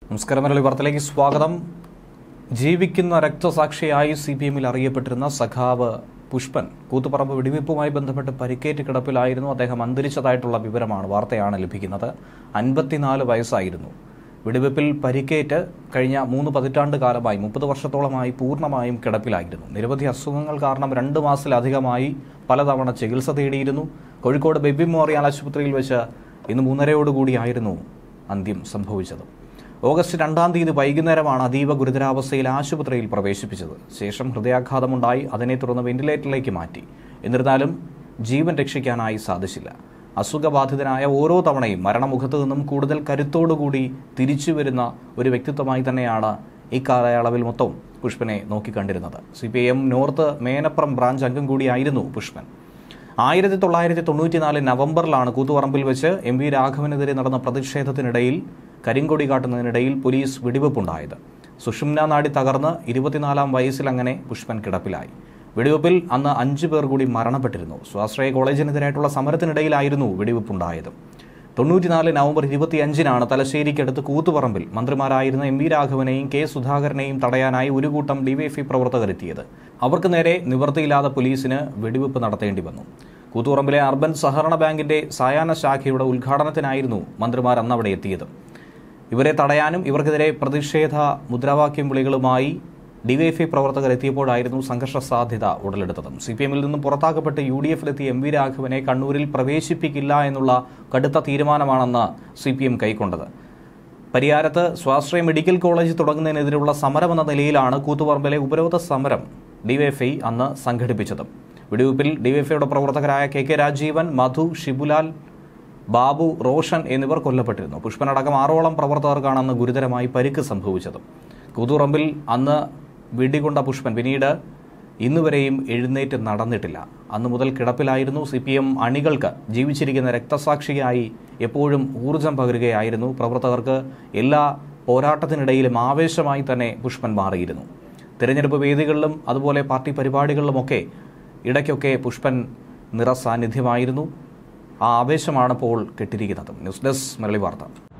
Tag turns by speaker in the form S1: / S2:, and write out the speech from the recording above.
S1: നമസ്കാരം മലയാളി വാർത്തയിലേക്ക് സ്വാഗതം ജീവിക്കുന്ന രക്തസാക്ഷിയായി സി പി എമ്മിൽ അറിയപ്പെട്ടിരുന്ന സഖാവ് പുഷ്പൻ കൂത്തുപറമ്പ് വെടിവയ്പ്പുമായി ബന്ധപ്പെട്ട് പരിക്കേറ്റ് കിടപ്പിലായിരുന്നു അദ്ദേഹം അന്തരിച്ചതായിട്ടുള്ള വിവരമാണ് വാർത്തയാണ് ലഭിക്കുന്നത് അൻപത്തിനാല് വയസ്സായിരുന്നു വെടിവയ്പ്പിൽ പരിക്കേറ്റ് കഴിഞ്ഞ മൂന്ന് പതിറ്റാണ്ട് കാലമായി മുപ്പത് വർഷത്തോളമായി പൂർണ്ണമായും കിടപ്പിലായിരുന്നു നിരവധി അസുഖങ്ങൾ കാരണം രണ്ട് മാസത്തിലധികമായി പലതവണ ചികിത്സ തേടിയിരുന്നു കോഴിക്കോട് ബേബി മെമ്മോറിയൽ ആശുപത്രിയിൽ വെച്ച് ഇന്ന് മൂന്നരയോടുകൂടിയായിരുന്നു അന്ത്യം സംഭവിച്ചത് ഓഗസ്റ്റ് രണ്ടാം തീയതി വൈകുന്നേരമാണ് അതീവ ഗുരുതരാവസ്ഥയിൽ ആശുപത്രിയിൽ പ്രവേശിപ്പിച്ചത് ശേഷം ഹൃദയാഘാതമുണ്ടായി അതിനെ തുടർന്ന് വെന്റിലേറ്ററിലേക്ക് മാറ്റി എന്നിരുന്നാലും ജീവൻ രക്ഷിക്കാനായി സാധിച്ചില്ല അസുഖബാധിതനായ ഓരോ തവണയും മരണമുഖത്ത് നിന്നും കൂടുതൽ കരുത്തോടുകൂടി തിരിച്ചു വരുന്ന ഒരു വ്യക്തിത്വമായി തന്നെയാണ് ഈ കാലയളവിൽ മൊത്തം പുഷ്പനെ നോക്കിക്കണ്ടിരുന്നത് C P M north Menappuram branch അംഗം കൂടിയായിരുന്നു പുഷ്പൻ ആയിരത്തി തൊള്ളായിരത്തി തൊണ്ണൂറ്റിനാല് നവംബറിലാണ് കൂത്തുപറമ്പിൽ വെച്ച് എം വി രാഘവനെതിരെ നടന്ന പ്രതിഷേധത്തിനിടയിൽ കരിങ്കൊടി കാട്ടുന്നതിനിടയിൽ പോലീസ് വെടിവെപ്പുണ്ടായത് സുഷുമ്ന നാടി തകർന്ന് ഇരുപത്തിനാലാം വയസ്സിൽ അങ്ങനെ പുഷ്പൻ കിടപ്പിലായി വെടിവെപ്പിൽ അന്ന് അഞ്ചു പേർ കൂടി മരണപ്പെട്ടിരുന്നു സ്വാശ്രയ കോളേജിനെതിരായിട്ടുള്ള സമരത്തിനിടയിലായിരുന്നു വെടിവെപ്പുണ്ടായത് തൊണ്ണൂറ്റിനാല് നവംബർ ഇരുപത്തിയഞ്ചിനാണ് തലശ്ശേരിക്കടുത്ത് കൂത്തുപറമ്പിൽ മന്ത്രിമാരായിരുന്ന എം വി രാഘവനെയും കെ സുധാകരനെയും തടയാനായി ഒരു കൂട്ടം ഡിവൈഎഫ്ഐ പ്രവർത്തകർ എത്തിയത് അവർക്ക് നേരെ നിവൃത്തിയില്ലാതെ പോലീസിന് വെടിവെപ്പ് നടത്തേണ്ടി വന്നു കൂത്തുപറമ്പിലെ അർബൻ സഹകരണ ബാങ്കിന്റെ സായാഹ്ന ശാഖയുടെ ഉദ്ഘാടനത്തിനായിരുന്നു മന്ത്രിമാർ അന്ന് അവിടെ എത്തിയത് ഇവരെ തടയാനും ഇവർക്കെതിരെ പ്രതിഷേധ മുദ്രാവാക്യം വിളികളുമായി ഡിവൈഎഫ്ഐ പ്രവർത്തകർ എത്തിയപ്പോഴായിരുന്നു സംഘർഷ സാധ്യത ഉടലെടുത്തത് സി പി എമ്മിൽ നിന്നും പുറത്താക്കപ്പെട്ട് യു ഡി എഫിലെത്തിയ എം വി രാഘവനെ കണ്ണൂരിൽ പ്രവേശിപ്പിക്കില്ല എന്നുള്ള കടുത്ത തീരുമാനമാണെന്ന് സി പി എം കൈക്കൊണ്ടത് പരിയാരത്ത് സ്വാശ്രയ മെഡിക്കൽ കോളേജ് തുടങ്ങുന്നതിനെതിരെയുള്ള സമരമെന്ന നിലയിലാണ് കൂത്തുപറമ്പിലെ ഉപരോധ സമരം ഡിവൈഎഫ്ഐ അന്ന് സംഘടിപ്പിച്ചത് വെടിവയ്പിൽ ഡിവൈഎഫ്ഐയുടെ പ്രവർത്തകരായ കെ കെ രാജീവൻ മധു ഷിബുലാൽ ബാബു റോഷൻ എന്നിവർ കൊല്ലപ്പെട്ടിരുന്നു പുഷ്പനടക്കം ആറോളം പ്രവർത്തകർക്കാണ് അന്ന് ഗുരുതരമായി പരിക്ക് സംഭവിച്ചത് കൂത്തുറമ്പിൽ അന്ന് വെടികൊണ്ട പുഷ്പൻ പിന്നീട് ഇന്നുവരെയും എഴുന്നേറ്റ് നടന്നിട്ടില്ല അന്നു മുതൽ കിടപ്പിലായിരുന്നു സി പി എം അണികൾക്ക് ജീവിച്ചിരിക്കുന്ന രക്തസാക്ഷിയായി എപ്പോഴും ഊർജം പകരുകയായിരുന്നു പ്രവർത്തകർക്ക് എല്ലാ പോരാട്ടത്തിനിടയിലും ആവേശമായി തന്നെ പുഷ്പൻ മാറിയിരുന്നു തിരഞ്ഞെടുപ്പ് വേദികളിലും അതുപോലെ പാർട്ടി പരിപാടികളിലുമൊക്കെ ഇടയ്ക്കൊക്കെ പുഷ്പൻ നിറസാന്നിധ്യമായിരുന്നു ആ ആവേശമാണ് ഇപ്പോൾ കെട്ടിരിക്കുന്നത് ന്യൂസ് ഡെസ്ക് മലയാളി വാർത്ത